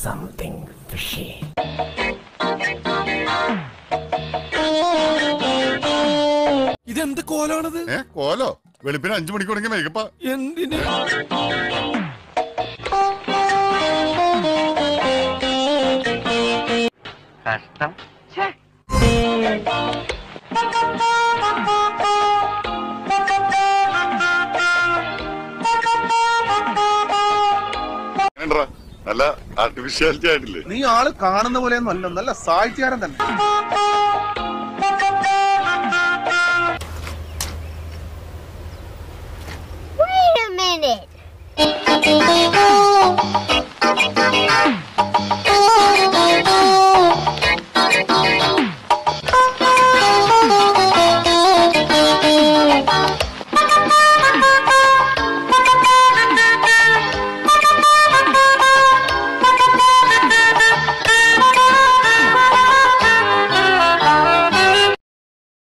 Something fishy. ഇതെന്ത് കോലാണത് ഏ കോലോ വെളുപ്പിന് അഞ്ചു മണിക്ക് തുടങ്ങിയ മേക്കപ്പാ എന്തിന് എങ്ങനെയുണ്ടെടാ? നല്ല ആർട്ടിഫിഷ്യാലിറ്റി ആയിട്ടില്ലേ നീ ആള് കാണുന്ന പോലെയൊന്നും അല്ല നല്ല സാഹിത്യകാരൻ തന്നെ Wait a minute.